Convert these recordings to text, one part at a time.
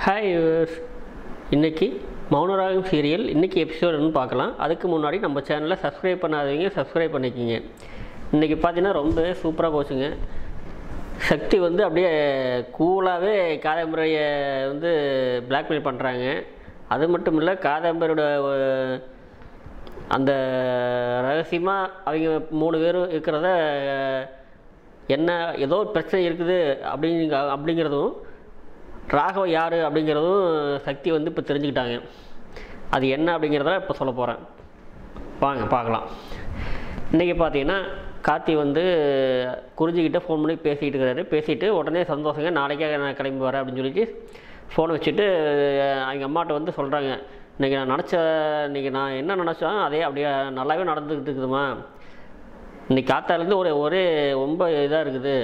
hi இன்னைக்கு Mouna Ragam serial இன்னைக்கு எபிசோடுன்னு பார்க்கலாம் அதுக்கு முன்னாடி நம்ம சேனலை சப்ஸ்கிரைப் பண்ணாதவங்க சப்ஸ்கிரைப் பண்ணிக்கிங்க இன்றைக்கி பார்த்தீங்கன்னா ரொம்ப சூப்பராக போச்சுங்க சக்தி வந்து அப்படியே கூலாகவே காதம்பரையை வந்து பிளாக்மெயில் பண்ணுறாங்க அது மட்டும் இல்லை காதம்பரியோட அஹ், அந்த ரகசியமாக அவங்க மூணு பேரும் இருக்கிறத அஹ், என்ன ஏதோ ஒரு பிரச்சனை இருக்குது அப்படிங்க அப்படிங்கிறதும் ராகவ யார் அப்படிங்கிறதும் சக்தி வந்து இப்போ தெரிஞ்சுக்கிட்டாங்க அது என்ன அப்படிங்கிறத இப்போ சொல்ல போகிறேன் வாங்க பார்க்கலாம் இன்றைக்கி பார்த்தீங்கன்னா கார்த்தி வந்து குறிஞ்சிக்கிட்ட ஃபோன் பண்ணி பேசிக்கிட்டு இருக்கிறாரு பேசிட்டு உடனே சந்தோஷங்க நாளைக்கே நான் கிளம்பி வரேன் அப்படின்னு சொல்லிட்டு ஃபோனை வச்சுட்டு அவங்க அம்மாட்ட வந்து சொல்கிறாங்க இன்றைக்கி நான் நினச்ச இன்றைக்கி நான் என்ன நினச்சோம் அதே அப்படியே நல்லாவே நடந்துக்கிட்டு இருக்குதுமா இன்னைக்கு காத்தாலேருந்து ஒரு ஒரே ரொம்ப இதாக இருக்குது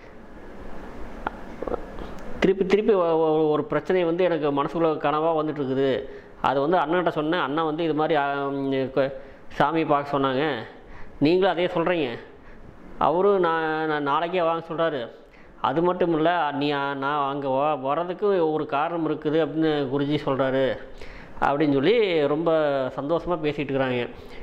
திருப்பி திருப்பி ஒ- ஒ- ஒரு பிரச்சனை வந்து எனக்கு மனசுக்குள்ள கனவாக வந்துட்டு இருக்குது அது வந்து அண்ணன்கிட்ட சொன்னேன் அண்ணன் வந்து இது மாதிரி ஆம், கொ- சாமி பார்க்க சொன்னாங்க நீங்களும் அதே சொல்கிறீங்க அவரும் நான் நான் நாளைக்கே வாங்க சொல்கிறாரு அது மட்டும் இல்லை நீ நான் அங்கே வர்றதுக்கு ஒரு காரணம் இருக்குது அப்படின்னு குருஜி சொல்கிறாரு அப்படின்னு சொல்லி ரொம்ப சந்தோஷமாக பேசிகிட்டு இருக்கிறாங்க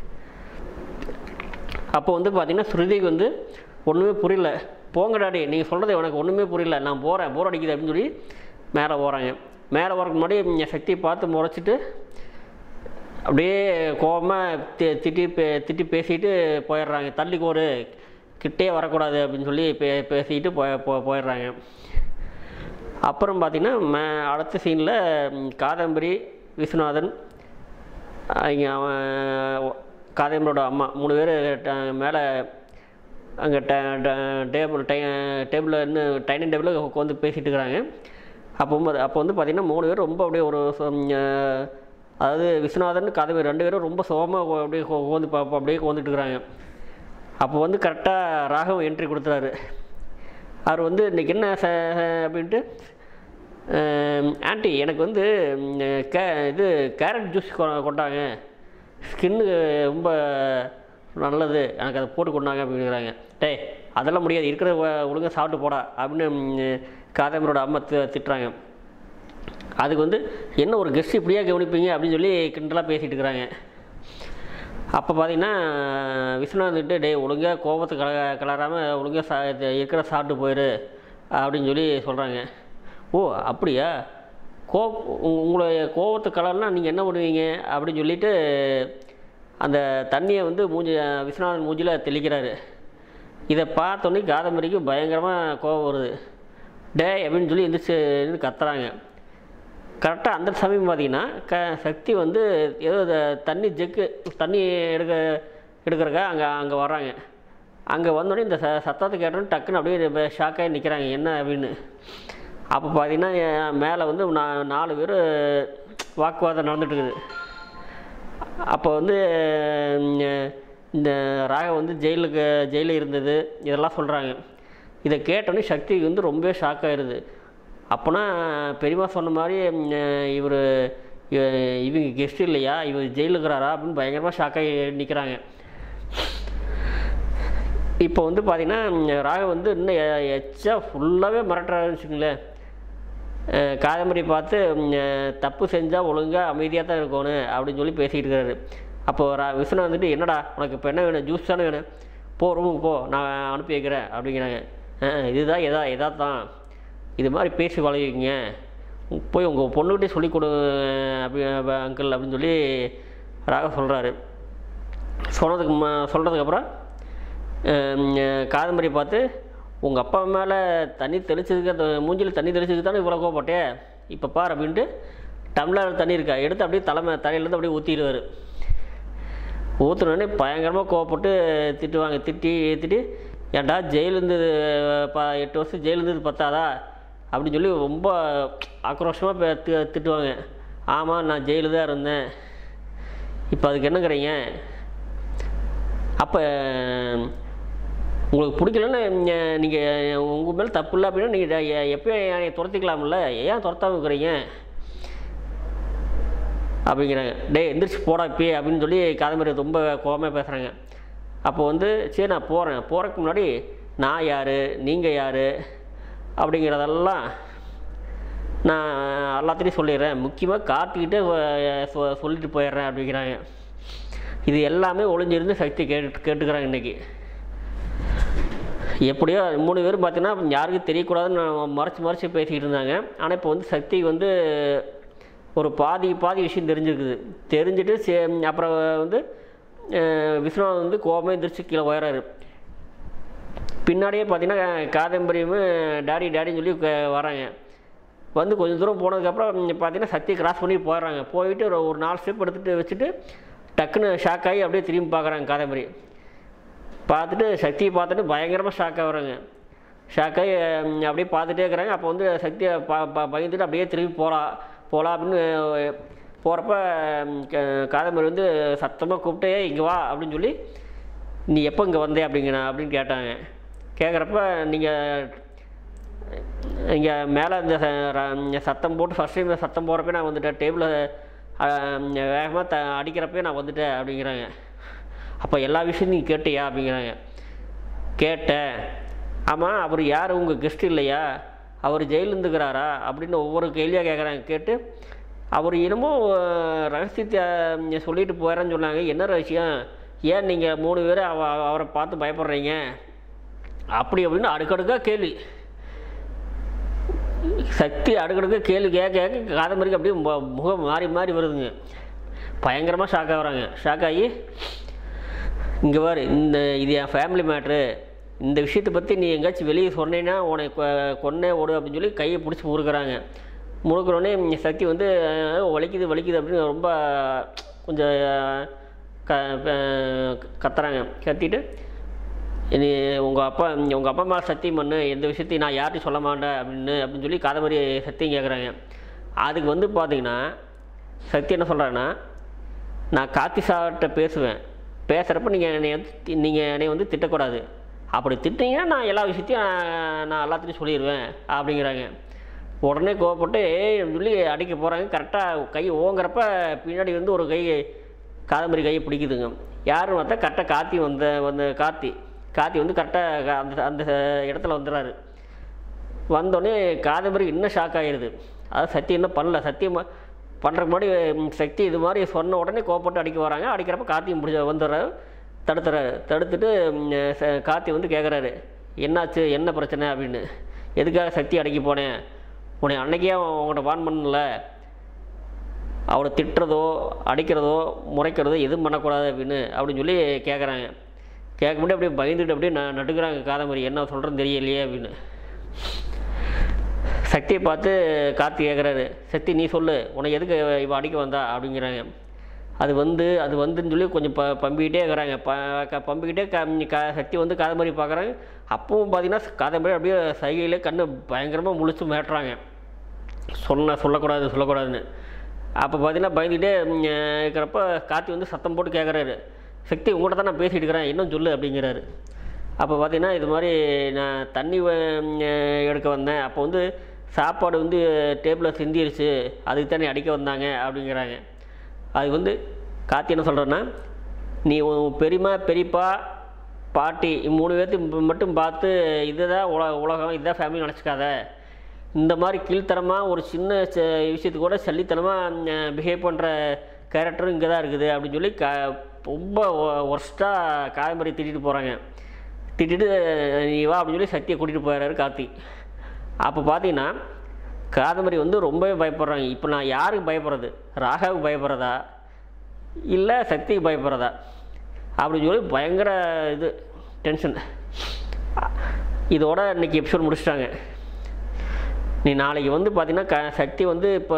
அப்போ வந்து பார்த்தீங்கன்னா ஸ்ருதிக்கு வந்து ஒன்றுமே புரியல போங்க டாடி நீங்கள் சொல்கிறது எனக்கு ஒன்றுமே புரியல நான் போகிறேன் போர் அடிக்குது அப்படின்னு சொல்லி மேலே போகிறாங்க மேலே போகிறதுக்கு முன்னாடி இங்க சக்தியை பார்த்து முறைச்சிட்டு அப்படியே கோபமாக தி திட்டி பே திட்டி பேசிட்டு போயிடுறாங்க தள்ளி கோரு கிட்டே வரக்கூடாது அப்படின்னு சொல்லி பே பேசிட்டு போய் போ போயிடுறாங்க அப்புறம் பார்த்திங்கன்னா மே அடுத்த சீனில் காதம்பரி விஸ்வநாதன் அவங்க அவன் காதம்பரோட அம்மா மூணு பேர் மேலே அங்கே டேபிள் டை டேபிளில் இன்னும் டைனிங் டேபிளில் உட்காந்து பேசிகிட்டு இருக்கிறாங்க அப்போ வந்து அப்போ வந்து பார்த்திங்கன்னா மூணு பேர் ரொம்ப அப்படியே ஒரு ச- அஹ் அதாவது விஸ்வநாதன் காதம்பரி ரெண்டு பேரும் ரொம்ப சுகமாக அப்படியே உட்காந்து பார்ப்போம் அப்படியே உட்காந்துட்டு இருக்கிறாங்க அப்போ வந்து கரெக்டாக ராகவ் என்ட்ரி கொடுத்துறாரு அவர் வந்து இன்றைக்கி என்ன ச அப்படின்ட்டு ஆண்டி எனக்கு வந்து ம், கே இது கேரட் ஜூஸ் கொ- கொண்டாங்க ஸ்கின்னு ரொம்ப நல்லது எனக்கு அதை போட்டு கொண்டாங்க அப்படிங்கிறாங்க டேய் அதெல்லாம் முடியாது இருக்கிற ஒழுங்கா சாப்பிட்டு போடா அப்படின்னு ம், காதம்பரோட அம்மா தி- திட்டுறாங்க அதுக்கு வந்து என்ன ஒரு கெஸ்ட் இப்படியா கவனிப்பீங்க அப்படின்னு சொல்லி கிண்டலாக பேசிகிட்டு இருக்கிறாங்க அப்போ பார்த்தீங்கன்னா விஸ்வநாதன்ட்டு டேய் ஒழுங்காக கோபத்தை கல கலராமல் ஒழுங்காக சா இது இருக்கிற சாப்பிட்டு போயிரு அப்படின்னு சொல்லி சொல்கிறாங்க ஓ அப்படியா கோ உங்க- உங்களுடைய கோபத்தை கலர்னா நீங்கள் என்ன பண்ணுவீங்க அப்படின்னு சொல்லிட்டு அந்த தண்ணியை வந்து மூஞ்சி விஸ்வநாதன் மூஞ்சியில் தெளிக்கிறாரு இதை பார்த்தோன்னே காதம்பரிக்கு பயங்கரமாக கோபம் வருது டேய் அப்படின்னு சொல்லி எந்திரிச்சு நின்னு கத்துறாங்க கரெக்டாக அந்த சமயம் பார்த்தீங்கன்னா க சக்தி வந்து ஏதோ இந்த தண்ணி ஜெக்கு தண்ணி எடுக்க எடுக்கிறக்கா அங்கே அங்கே வர்றாங்க அங்கே வந்தோடனே இந்த ச சத்தத்தை கேட்டோன்னே டக்குன்னு அப்படியே ஷாக்காகி நிற்கிறாங்க என்ன அப்படின்னு அப்போ பார்த்தீங்கன்னா என் மேலே வந்து நா- நாலு பேர் வாக்குவாதம் நடந்துட்டு இருக்குது அப்போ வந்து ம், இந்த ராக வந்து ஜெயிலுக்கு ஜெயிலில் இருந்தது இதெல்லாம் சொல்கிறாங்க இதை கேட்டோன்னே சக்திக்கு வந்து ரொம்ப ஷாக் ஆயிடுது அப்போனா பெரியம்மா சொன்ன மாதிரி இவர் இவங்க கெஸ்ட் இல்லையா இவர் ஜெயிலில் இருக்கிறாரா அப்படின்னு பயங்கரமாக ஷாக்காகி நிற்கிறாங்க இப்போ வந்து பார்த்தீங்கன்னா ராக வந்து இன்னும் எ- எச்சா ஃபுல்லாகவே மிரட்டுறாருன்னு வச்சுக்கோங்களேன் அஹ் காதம்பரி பார்த்து ம், அஹ் தப்பு செஞ்சால் ஒழுங்காக அமைதியாக தான் இருக்கணும் அப்படின்னு சொல்லி பேசிக்கிட்டு இருக்காரு அப்போது ரா விஸ்வநாத் வந்துட்டு என்னடா உனக்கு இப்போ என்ன வேணும் ஜூஸ் தானே வேணும் போ ரூமுக்கு போ நான் அனுப்பி வைக்கிறேன் அப்படிங்கிறாங்க "அஹ், இதுதான் எதா எதா தான் இது மாதிரி பேசி வளைவிங்க போய் உங்கள் பொண்ணுக்கிட்டே சொல்லி கொடு அப்படி அங்கிள் அப்படின்னு சொல்லி ராக சொல்கிறாரு சொன்னதுக்கு ம சொல்கிறதுக்கப்புறம் காதம்பரி பார்த்து உங்கள் அப்பா மேலே தண்ணி தெளிச்சதுக்கு அந்த மூஞ்சில் தண்ணி தெளிச்சதுக்கு தானே இவ்வளோ கோவப்பட்டே இப்போ பார் அப்படின்ட்டு டம்ளர் தண்ணி இருக்கா எடுத்து அப்படியே தலைமை தலையிலேருந்து அப்படியே ஊற்றிடுவார் ஊற்றுனோடனே பயங்கரமாக கோவப்பட்டு திட்டுவாங்க திட்டி திட்டி ஏன்டா ஜெயில் இருந்தது ப எட்டு வருஷம் ஜெயில் இருந்தது பத்தாதா அப்படின்னு சொல்லி ரொம்ப ஆக்ரோஷமாக பே- தி- திட்டுவாங்க ஆமாம் நான் ஜெயிலு தான் இருந்தேன் இப்போ அதுக்கு என்னங்கிறீங்க அப்போ உங்களுக்கு பிடிக்கலன்னு நீங்கள் உங்கள் மேலே தப்பு இல்லை அப்படின்னா நீங்கள் எப்பயும் என்னை துரத்திக்கலாம்ல ஏன் துரத்தாம இருக்கிறீங்க அப்படிங்கிறாங்க டேய் எந்திரிச்சு போடா இப்பயே அப்படின்னு சொல்லி காதம்பரி ரொம்ப கோபமாக பேசுகிறாங்க அப்போ வந்து சரி நான் போகிறேன் போகிறதுக்கு முன்னாடி நான் யார் நீங்கள் யார் அப்படிங்கிறதெல்லாம் நான் எல்லாத்தையும் சொல்லிடுறேன் முக்கியமாக கார்த்திகிட்டே சொ- சொல்லிட்டு போயிடுறேன் அப்படிங்கிறாங்க இது எல்லாமே ஒளிஞ்சிருந்து சக்தி கேட்டு கேட்டுக்கிறாங்க இன்றைக்கி எப்படியோ மூணு பேரும் பார்த்தீங்கன்னா யாருக்கும் தெரியக்கூடாதுன்னு நான் மறைச்சி மறைச்சி பேசிக்கிட்டு இருந்தாங்க ஆனால் இப்போ வந்து சக்தி வந்து ஒரு பாதி பாதி விஷயம் தெரிஞ்சிருக்குது தெரிஞ்சுட்டு சே அப்புறம் வந்து அஹ், விஸ்வநாதன் வந்து கோபமே எந்திரிச்சு கீழே உயராரு பின்னாடியே பார்த்தீங்கன்னா காதம்பரியும் டாடி டாடின்னு சொல்லி க- வராங்க வந்து கொஞ்சம் தூரம் போனதுக்கப்புறம் பார்த்தீங்கன்னா சக்தி கிராஸ் பண்ணி போயிடுறாங்க போயிட்டு ஒரு ஒரு நாலு ஸ்டெப் எடுத்துகிட்டு வச்சுட்டு டக்குன்னு ஷாக் ஆகி அப்படியே திரும்பி பார்க்குறாங்க காதம்பரி பார்த்துட்டு சக்தியை பார்த்துட்டு பயங்கரமாக ஷாக் ஆகுறாங்க ஷாக் ஆகி ம், அப்படியே பார்த்துட்டே இருக்கிறாங்க அப்போ வந்து சக்தியை ப ப- பயந்துட்டு அப்படியே திரும்பி போகலாம் போகலாம் அப்படின்னு போகிறப்ப காதம்பரி வந்து சத்தமாக கூப்பிட்டு "ஏய், இங்கே வா அப்படின்னு சொல்லி நீ எப்போ இங்கே வந்தே அப்படிங்கண்ணா அப்படின்னு கேட்டாங்க கேட்குறப்ப நீங்கள் இங்கே மேலே இந்த ச- ர- இங்க சத்தம் போட்டு ஃபஸ்ட் டைம் சத்தம் போடுறப்ப நான் வந்துட்டேன் டேபிளை வேகமாக த அடிக்கிறப்பே நான் வந்துட்டேன் அப்படிங்கிறாங்க அப்போ எல்லா விஷயத்தையும் நீ கேட்டியா அப்படிங்கிறாங்க கேட்டேன் ஆமாம் அவர் யார் உங்கள் கெஸ்ட் இல்லையா அவர் ஜெயிலில் இருந்துக்கிறாரா அப்படின்னு ஒவ்வொரு கேள்வியாக கேட்குறாங்க கேட்டு அவர் என்னமோ அஹ், ரகசியத்தை அஹ், சொல்லிட்டு போயிடறேன்னு சொன்னாங்க என்ன ரகசியம் ஏன் நீங்கள் மூணு பேர் அவ அவரை பார்த்து பயப்படுறீங்க அப்படி அப்படின்னு அடுக்கடுக்காக கேள்வி சக்தி அடுக்கடுக்க கேள்வி கேட்க கேட்க காதம்பரிக்கு அப்படியே மு- முகம் மாறி மாறி வருதுங்க பயங்கரமாக ஷாக் ஆகுறாங்க ஷாக் ஆகி இங்கே பாரு இந்த இது என் ஃபேமிலி மேட்ரு இந்த விஷயத்தை பற்றி நீ எங்கேயாச்சும் வெளியே சொன்னேன்னா உன்னை கொ- கொன்னே ஓடு அப்படின்னு சொல்லி கையை பிடிச்சி முறுக்குறாங்க முறுக்குறோடனே சக்தி வந்து அஹ், வலிக்குது வலிக்குது அப்படின்னு ரொம்ப கொஞ்சம் க அஹ், கத்துறாங்க கத்திட்டு இனி உங்கள் அப்பா உங்கள் அப்பா அம்மா சத்தியம் பண்ணு எந்த விஷயத்தையும் நான் யார்ட்டையும் சொல்ல மாட்டேன் அப்படின்னு அப்படின்னு சொல்லி காதம்பரி சத்தியம் கேட்குறாங்க அதுக்கு வந்து பார்த்தீங்கன்னா சக்தி என்ன சொல்கிறாங்கன்னா நான் கார்த்தி சார்கிட்ட பேசுவேன் பேசுகிறப்ப நீங்கள் என்னை வந்து நீங்கள் என்னை வந்து திட்டக்கூடாது அப்படி திட்டிங்கன்னா நான் எல்லா விஷயத்தையும் நான் நான் எல்லாத்தையும் சொல்லிடுவேன் அப்படிங்கிறாங்க உடனே கோவப்பட்டு ஏய் அப்படின்னு சொல்லி அடிக்க போகிறாங்க கரெக்டாக கை ஓங்குறப்ப பின்னாடி வந்து ஒரு கை காதம்பரி கையை பிடிக்குதுங்க யாருன்னு பார்த்தா கரெக்டாக கார்த்தி வந்த வந்த கார்த்தி கார்த்தி வந்து கரெக்டாக அந்த அந்த இடத்துல வந்துடுறாரு வந்தோடனே காதம்பரி இன்னும் ஷாக் ஆகிடுது அதாவது சத்தி இன்னும் பண்ணல சத்தியம் பண்ணுறக்கு முன்னாடி ம், சக்தி இது மாதிரி சொன்ன உடனே கோப்பட்டு அடிக்க வராங்க அடிக்கிறப்ப கார்த்தியும் பிடிச்ச வந்துடுறாரு தடுத்துறாரு தடுத்துட்டு ம், ச- கார்த்தி வந்து கேட்குறாரு என்னாச்சு என்ன பிரச்சனை அப்படின்னு எதுக்காக சக்தி அடக்கி போனேன் உன்னை அன்னைக்கே உங்கள்கிட்ட வான் பண்ணல அவளை திட்டுறதோ அடிக்கிறதோ முறைக்கிறதோ எதுவும் பண்ணக்கூடாது அப்படின்னு அப்படின்னு சொல்லி கேட்குறாங்க கேட்க முடியும் அப்படியே பயந்துட்டு அப்படியே ந நடுக்கிறாங்க காதம்பரி என்ன சொல்கிறேன்னு தெரியலையே அப்படின்னு சக்தியை பார்த்து கார்த்தி கேட்குறாரு சக்தி நீ சொல்லு உனக்கு எதுக்கு இவ அடிக்க வந்தா அப்படிங்கிறாங்க அது வந்து அது வந்துன்னு சொல்லி கொஞ்சம் ப பம்பிக்கிட்டே இருக்கிறாங்க ப க பம்பிக்கிட்டே க க சக்தி வந்து காதம்பரி பார்க்குறாங்க அப்பவும் பார்த்தீங்கன்னா காதம்பரி அப்படியே சைகையிலே கண்ணு பயங்கரமாக முழிச்சு மேட்டுறாங்க சொன்ன சொல்லக்கூடாது சொல்லக்கூடாதுன்னு அப்போ பார்த்தீங்கன்னா பயந்துக்கிட்டே ம், இருக்கிறப்ப கார்த்தி வந்து சத்தம் போட்டு கேட்குறாரு சக்தி உங்கள்கிட்ட தான் நான் பேசிகிட்டு இருக்கிறேன் இன்னும் சொல்லு அப்படிங்கிறாரு அப்போ பார்த்தீங்கன்னா இது மாதிரி நான் தண்ணி வ- ம், எடுக்க வந்தேன் அப்போ வந்து சாப்பாடு வந்து டேபிளில் சிந்திருச்சு அதுக்கு தானே அடிக்க வந்தாங்க அப்படிங்கிறாங்க அது வந்து கார்த்தி என்ன சொல்கிறேன்னா நீ உன் பெரியம்மா பெரியப்பா பாட்டி இவங்க மூணு பேர்த்தையும் மட்டும் பார்த்து இதுதான் உல உலகம் இதுதான் ஃபேமிலி நினச்சிக்காத இந்த மாதிரி கீழ்த்தரமாக ஒரு சின்ன ச- விஷயத்துக்கு கூட சல்லித்தனமாக பிஹேவ் பண்ணுற கேரக்டரும் இங்கே தான் இருக்குது அப்படின்னு சொல்லி க ரொம்ப ஒர்ஸ்ட்டாக காதம்பரி திட்டிட்டு போகிறாங்க திட்டிட்டு நீ வா அப்படின்னு சொல்லி சக்தியை கூட்டிகிட்டு போயிடுறாரு கார்த்தி அப்போ பார்த்தீங்கன்னா காதம்பரி வந்து ரொம்பவே பயப்படுறாங்க இப்போ நான் யாருக்கு பயப்படுறது ராகாவுக்கு பயப்படுறதா இல்லை சக்திக்கு பயப்படுறதா அப்படின்னு சொல்லி பயங்கர இது டென்ஷன் இதோட இன்னைக்கு எபிசோட் முடிச்சிட்டாங்க நீ நாளைக்கு வந்து பார்த்தீங்கன்னா க சக்தி வந்து இப்போ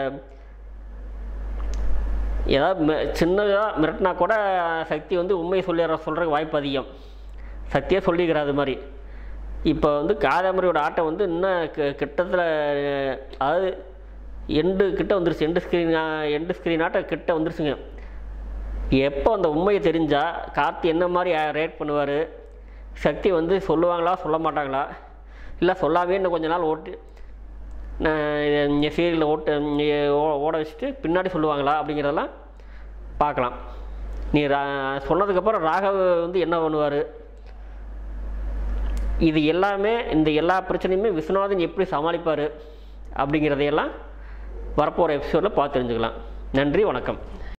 ஏதாவது மி- சின்னதாக மிரட்டினா கூட சக்தி வந்து உண்மையை சொல்லிடுற சொல்கிறதுக்கு வாய்ப்பு அதிகம் சக்தியே சொல்லிக்கிறார் அது மாதிரி இப்போ வந்து காதாமரியோட ஆட்டம் வந்து இன்னும் கி- கிட்டத்தில் அஹ், அதாவது எண்டு கிட்ட வந்துருச்சு எண்டு ஸ்க்ரீன் எண்டு ஸ்க்ரீன் ஆட்டம் கிட்ட வந்துருச்சுங்க எப்போ அந்த உண்மையை தெரிஞ்சால் கார்த்தி என்ன மாதிரி ரேட் பண்ணுவார் சக்தி வந்து சொல்லுவாங்களா சொல்ல மாட்டாங்களா இல்லை சொல்லாமே இன்னும் கொஞ்ச நாள் ஓட்டு இங்கே சீரியலில் ஓட்டு இங்க ஓ- ஓட வச்சுட்டு பின்னாடி சொல்லுவாங்களா அப்படிங்கிறதெல்லாம் பார்க்கலாம் நீ ரா சொன்னதுக்கப்புறம் ராகவ் வந்து என்ன பண்ணுவார் இது எல்லாமே இந்த எல்லா பிரச்சனையுமே விஸ்வநாதன் எப்படி சமாளிப்பார் அப்படிங்கிறதையெல்லாம் வரப்போகிற எபிசோடில் பார்த்து தெரிஞ்சுக்கலாம் நன்றி வணக்கம்